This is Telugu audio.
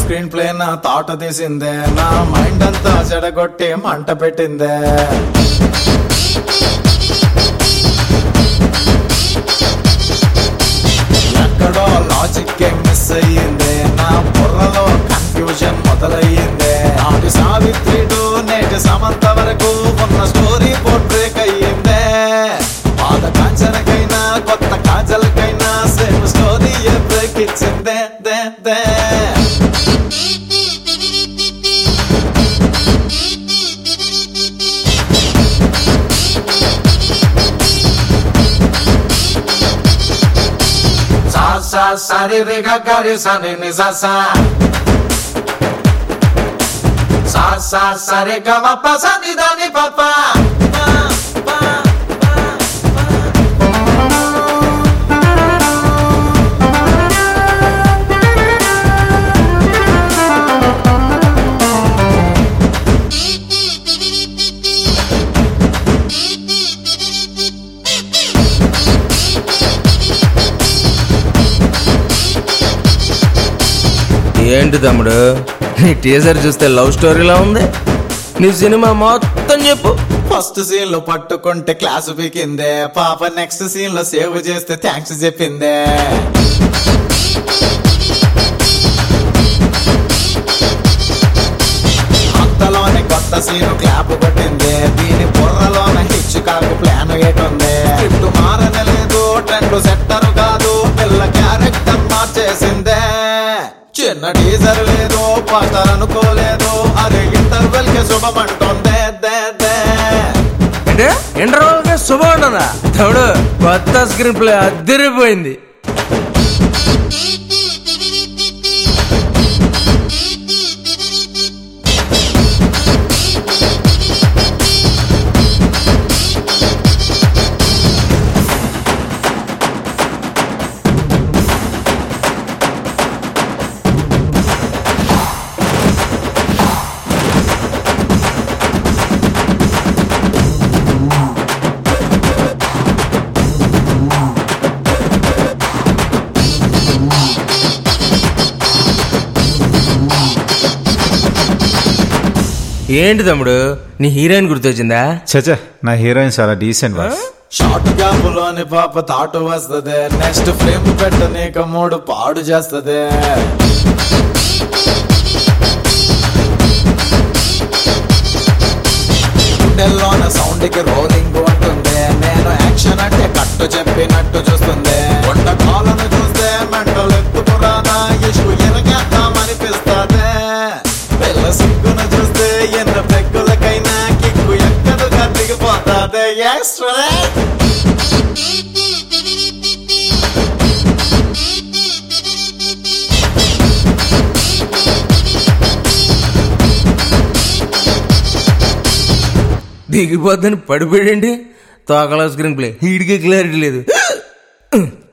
స్క్రీన్ ప్లే నా తాట తీసిందే నా మైండ్ అంతా చెడగొట్టి మంట పెట్టిందే ఎక్కడో లాజిక్ మిస్ అయ్యిందే నా బుర్రలో కన్ఫ్యూజన్ మొదలయ్యిందే నాటి సావిత్రి టు నేటి సమంత వరకు ఉన్న స్టోరీ బోర్డ్ బ్రేక్ అయ్యిందే పాత కాంచనకైనా కొత్త కాజలకైనా సేమ్ స్టోరీ బ్రేక్ ఇచ్చిందే దే దే sa sa sa re re ga ga re sa re ni sa sa sa sa sa re ga ma pa sa ni da ni pa pa pa pa ఏంటి తమ్ముడు నీ టీజర్ చూస్తే లవ్ స్టోరీలా ఉంది నీ సినిమా మొత్తం చెప్పు ఫస్ట్ సీన్ లో పట్టుకుంటే క్లాస్ పీకిందే పాప నెక్స్ట్ సీన్ లో సేవ్ చేస్తే థ్యాంక్స్ చెప్పిందే అంతలోనే కొత్త సీన్ క్లాప్ కొట్టిందే దీని బుర్రలోన హిచ్ కాకు ప్లాన్ ఏటుంది స్క్రిప్ట్ మారనలేదు ట్రెండ్ సెట్టర్ కాదు పిల్ల క్యారెక్టర్ మార్చేసిందే చిన్న టీజర్ లేదు పాస్టర్ అనుకోలేదు అరే ఇంటర్వెల్ కి శుభమంటుందే దే దే అంటే ఇంటర్వల్ గా శుభం ఉండదా తమ్ముడు కొత్త స్క్రీన్ ప్లే అద్దరిపోయింది ఏంటి తమ్ముడు నీ హీరోయిన్ గుర్తొచ్చిందా చచ్చా నా హీరోయిన్ చాలా డీసెంట్ బాస్ షార్ట్ గ్యాప్ లోని పాప తాటు వస్తదే నెక్స్ట్ ఫ్రేమ్ పెట్ట నీక మూడు పాడు చేస్తదే గుండెల్లోన సౌండ్ కి రోలింగ్ ఉంటుంది నేను యాక్షన్ అంటే కట్టు చెప్పినట్టు చూస్తుంది కొండ కాలను చూస్తే మెంటల్ ఎత్తుకురానా ఇష్యూ ఎరగేద్దామనిపిస్తుంది పిల్ల సిగ్గును చూస్తే ఎన్న పెగ్గులకైనా కిక్కు ఎక్కడుగా దిగిపోతుంది ఎక్స్ట్రా దిగిపోద్దని పడిపోయాడండి తోకలో స్క్రీన్ ప్లే హీడికి క్లారిటీ లేదు